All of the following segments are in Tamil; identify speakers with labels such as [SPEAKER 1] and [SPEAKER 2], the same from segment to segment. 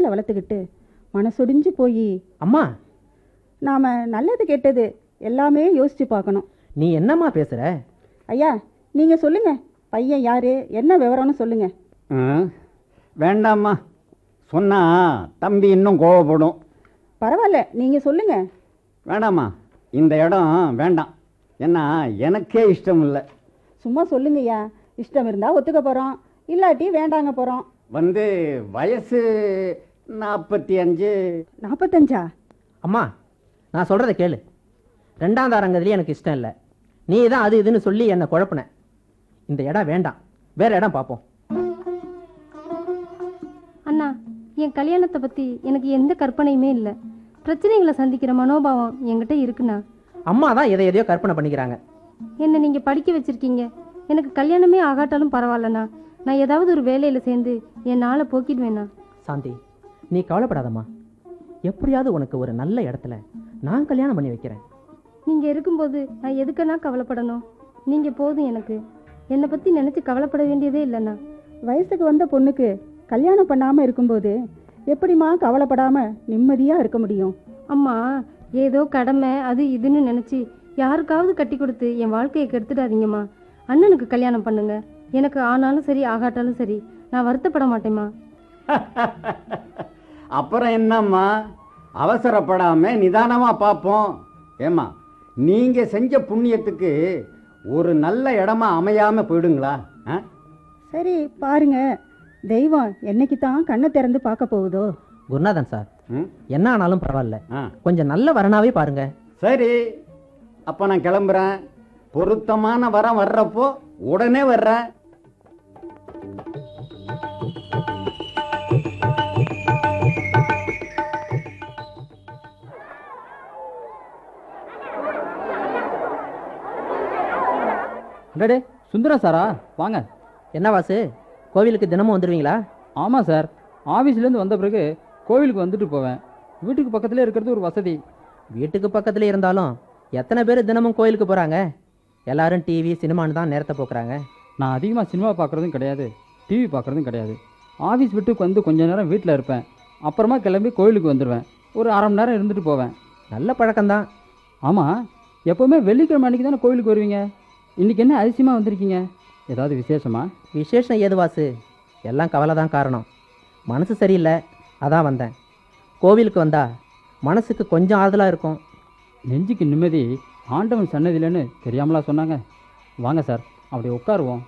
[SPEAKER 1] பிள்ளைகளை வளர்த்துக்கிட்டு மனசொடிஞ்சு போய்
[SPEAKER 2] அம்மா
[SPEAKER 1] நாம் நல்லது கெட்டது எல்லாமே யோசித்து பார்க்கணும்
[SPEAKER 2] நீ என்னம்மா பேசுற
[SPEAKER 1] ஐயா நீங்கள் சொல்லுங்கள் பையன் யார் என்ன விவரம்னு சொல்லுங்கள்
[SPEAKER 3] ஆ, வேண்டாம்மா சொன்னா தம்பி இன்னும் கோவப்படும்
[SPEAKER 1] பரவாயில்ல நீங்கள் சொல்லுங்கள்
[SPEAKER 3] வேண்டாம்மா இந்த இடம் வேண்டாம் ஏன்னா எனக்கே இஷ்டம் இல்லை
[SPEAKER 1] சும்மா சொல்லுங்கய்யா இஷ்டம் இருந்தால் ஒத்துக்க போகிறோம் இல்லாட்டி வேண்டாங்க போகிறோம்
[SPEAKER 3] வந்து வயசு நாற்பத்தி அஞ்சு
[SPEAKER 1] நாற்பத்தஞ்சா
[SPEAKER 2] அம்மா நான் சொல்கிறத கேளு ரெண்டாம் தாரங்கதுலேயே எனக்கு இஷ்டம் இல்லை நீ தான் அது இதுன்னு சொல்லி என்னை குழப்பின இந்த இடம் வேண்டாம் வேற இடம் பார்ப்போம்
[SPEAKER 4] அண்ணா என் கல்யாணத்தை பற்றி எனக்கு எந்த கற்பனையுமே இல்லை பிரச்சனைகளை சந்திக்கிற மனோபாவம் என்கிட்ட இருக்குண்ணா
[SPEAKER 2] அம்மா தான் எதை எதையோ கற்பனை பண்ணிக்கிறாங்க
[SPEAKER 4] என்னை நீங்கள் படிக்க வச்சிருக்கீங்க எனக்கு கல்யாணமே ஆகாட்டாலும் பரவாயில்லண்ணா நான் ஏதாவது ஒரு வேலையில் சேர்ந்து என் நாளை போக்கிடுவேண்ணா
[SPEAKER 2] சாந்தி நீ கவலைப்படாதம்மா எப்படியாவது உனக்கு ஒரு நல்ல இடத்துல நான் கல்யாணம் பண்ணி வைக்கிறேன்
[SPEAKER 4] நீங்கள் இருக்கும்போது நான் எதுக்குண்ணா கவலைப்படணும் நீங்கள் போதும் எனக்கு என்னை பற்றி நினச்சி கவலைப்பட வேண்டியதே இல்லைண்ணா
[SPEAKER 1] வயசுக்கு வந்த பொண்ணுக்கு கல்யாணம் பண்ணாமல் இருக்கும்போது எப்படிம்மா கவலைப்படாமல் நிம்மதியாக இருக்க முடியும்
[SPEAKER 4] அம்மா ஏதோ கடமை அது இதுன்னு நினச்சி யாருக்காவது கட்டி கொடுத்து என் வாழ்க்கையை கெடுத்துடாதீங்கம்மா அண்ணனுக்கு கல்யாணம் பண்ணுங்க எனக்கு ஆனாலும் சரி ஆகாட்டாலும் சரி நான் வருத்தப்பட மாட்டேம்மா
[SPEAKER 3] அப்புறம் என்னம்மா அவசரப்படாம நிதானமா பார்ப்போம் ஏம்மா நீங்க செஞ்ச புண்ணியத்துக்கு ஒரு நல்ல இடமா அமையாம போயிடுங்களா ஆ?
[SPEAKER 1] சரி பாருங்க தெய்வம் என்னைக்கு தான் கண்ணை திறந்து பார்க்க போகுதோ
[SPEAKER 2] குருநாதன் சார்
[SPEAKER 3] ம்?
[SPEAKER 2] என்ன ஆனாலும் பரவாயில்ல
[SPEAKER 3] ஆ
[SPEAKER 2] கொஞ்சம் நல்ல வரனாவே பாருங்க
[SPEAKER 3] சரி அப்போ நான் கிளம்புறேன் பொருத்தமான வரம் வர்றப்போ உடனே வர்றேன்
[SPEAKER 5] அடடே சுந்தரம் சாரா வாங்க
[SPEAKER 2] என்ன வாசு கோவிலுக்கு தினமும் வந்துடுவீங்களா
[SPEAKER 5] ஆமாம் சார் ஆஃபீஸ்லேருந்து வந்த பிறகு கோவிலுக்கு வந்துட்டு போவேன் வீட்டுக்கு பக்கத்துலேயே இருக்கிறது ஒரு வசதி
[SPEAKER 2] வீட்டுக்கு பக்கத்துல இருந்தாலும் எத்தனை பேர் தினமும் கோயிலுக்கு போறாங்க எல்லாரும் டிவி சினிமான்னு தான் நேரத்தை போக்குறாங்க
[SPEAKER 5] நான் அதிகமாக சினிமா பார்க்குறதும் கிடையாது டிவி பார்க்குறதும் கிடையாது ஆஃபீஸ் விட்டு வந்து கொஞ்ச நேரம் வீட்டில் இருப்பேன் அப்புறமா கிளம்பி கோவிலுக்கு வந்துடுவேன் ஒரு அரை மணி நேரம் இருந்துட்டு போவேன்
[SPEAKER 2] நல்ல பழக்கம்தான்
[SPEAKER 5] ஆமாம் எப்போவுமே வெள்ளிக்கிழமை அன்றைக்கி தானே கோவிலுக்கு வருவீங்க இன்றைக்கி என்ன அதிசயமாக வந்திருக்கீங்க ஏதாவது விசேஷமா
[SPEAKER 2] விசேஷம் ஏது வாசு எல்லாம் கவலை தான் காரணம் மனசு சரியில்லை அதான் வந்தேன் கோவிலுக்கு வந்தா மனசுக்கு கொஞ்சம் ஆறுதலாக இருக்கும்
[SPEAKER 5] நெஞ்சுக்கு நிம்மதி ஆண்டவன் சன்னதியிலன்னு தெரியாமலா சொன்னாங்க வாங்க சார் அப்படி உட்காருவோம்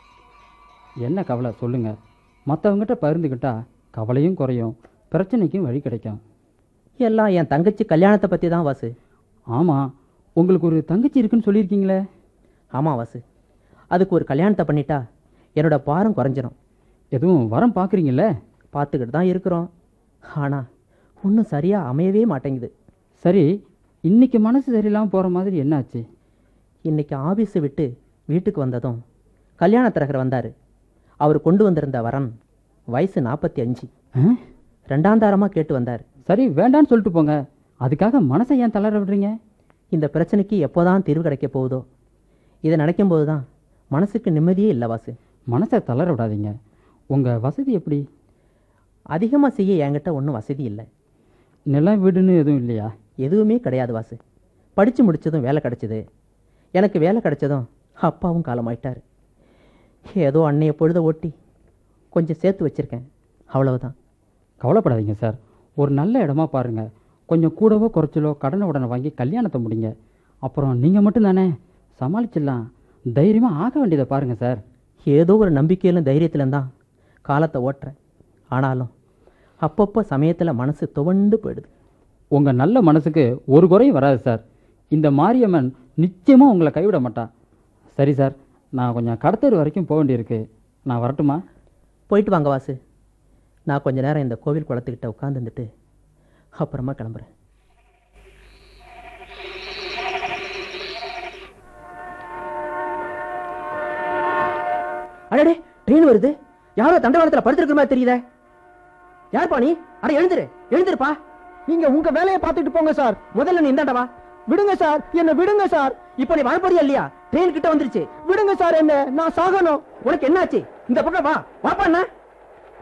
[SPEAKER 5] என்ன கவலை சொல்லுங்கள் மற்றவங்ககிட்ட பகிர்ந்துக்கிட்டா கவலையும் குறையும் பிரச்சனைக்கும் வழி கிடைக்கும்
[SPEAKER 2] எல்லாம் என் தங்கச்சி கல்யாணத்தை பற்றி தான் வாசு
[SPEAKER 5] ஆமாம் உங்களுக்கு ஒரு தங்கச்சி இருக்குன்னு சொல்லியிருக்கீங்களே
[SPEAKER 2] ஆமாம் வாசு அதுக்கு ஒரு கல்யாணத்தை பண்ணிட்டா என்னோட பாரம் குறைஞ்சிரும்
[SPEAKER 5] எதுவும் வரம் பார்க்குறீங்களே
[SPEAKER 2] பார்த்துக்கிட்டு தான் இருக்கிறோம் ஆனால் ஒன்றும் சரியாக அமையவே மாட்டேங்குது
[SPEAKER 5] சரி இன்னைக்கு மனசு சரியில்லாமல் போகிற மாதிரி என்னாச்சு
[SPEAKER 2] இன்னைக்கு ஆபீஸை விட்டு வீட்டுக்கு வந்ததும் கல்யாண தரகர் வந்தார் அவர் கொண்டு வந்திருந்த வரன் வயசு நாற்பத்தி அஞ்சு
[SPEAKER 5] ஆ?
[SPEAKER 2] ரெண்டாந்தாரமாக கேட்டு வந்தார்
[SPEAKER 5] சரி வேண்டான்னு சொல்லிட்டு போங்க அதுக்காக மனசை ஏன் தளர விடுறீங்க
[SPEAKER 2] இந்த பிரச்சனைக்கு எப்போதான் தீர்வு கிடைக்க போகுதோ இதை நினைக்கும்போது தான் மனசுக்கு நிம்மதியே இல்லை வாசு
[SPEAKER 5] மனசை தளர விடாதீங்க உங்கள் வசதி எப்படி
[SPEAKER 2] அதிகமாக செய்ய என்கிட்ட ஒன்றும் வசதி இல்லை
[SPEAKER 5] நிலம் வீடுன்னு எதுவும் இல்லையா
[SPEAKER 2] எதுவுமே கிடையாது வாசு படித்து முடிச்சதும் வேலை கிடைச்சது எனக்கு வேலை கிடைச்சதும் அப்பாவும் காலமாயிட்டார் ஏதோ அன்னைய பொழுத ஓட்டி கொஞ்சம் சேர்த்து வச்சிருக்கேன் அவ்வளவுதான்
[SPEAKER 5] கவலைப்படாதீங்க சார் ஒரு நல்ல இடமா பாருங்க கொஞ்சம் கூடவோ குறைச்சலோ கடனை உடனே வாங்கி கல்யாணத்தை முடிங்க அப்புறம் நீங்கள் மட்டும் தானே சமாளிச்சிடலாம் தைரியமாக ஆக வேண்டியதை பாருங்க சார்
[SPEAKER 2] ஏதோ ஒரு நம்பிக்கையிலும் தைரியத்திலும் தான் காலத்தை ஓட்டுறேன் ஆனாலும் அப்பப்போ சமயத்தில் மனசு துவண்டு போயிடுது
[SPEAKER 5] உங்கள் நல்ல மனசுக்கு ஒரு குறையும் வராது சார் இந்த மாரியம்மன் நிச்சயமாக உங்களை கைவிட மாட்டா சரி சார் நான் கொஞ்சம் கடத்தேரு வரைக்கும் போக வேண்டியிருக்கு நான் வரட்டுமா
[SPEAKER 2] போயிட்டு வாங்க வாசு நான் கொஞ்ச நேரம் இந்த கோவில் குளத்துக்கிட்ட உட்காந்துருந்துட்டு அப்புறமா கிளம்புறேன் அடடே ட்ரெயின் வருது யாரோ தண்டவாளத்தில் படுத்திருக்கிற மாதிரி தெரியுதே யார்ப்பா நீ அட எழுந்துரு எழுந்துருப்பா நீங்க உங்க வேலையை பார்த்துட்டு போங்க சார் முதல்ல நீ இந்தாண்டா வா விடுங்க சார் என்ன விடுங்க சார் இப்போ நீ வரப்போறியா இல்லையா ட்ரெயின் கிட்ட வந்துருச்சு விடுங்க சார் என்ன நான் சாகணும் உனக்கு என்னாச்சு இந்த பக்கம் வா வாப்பா என்ன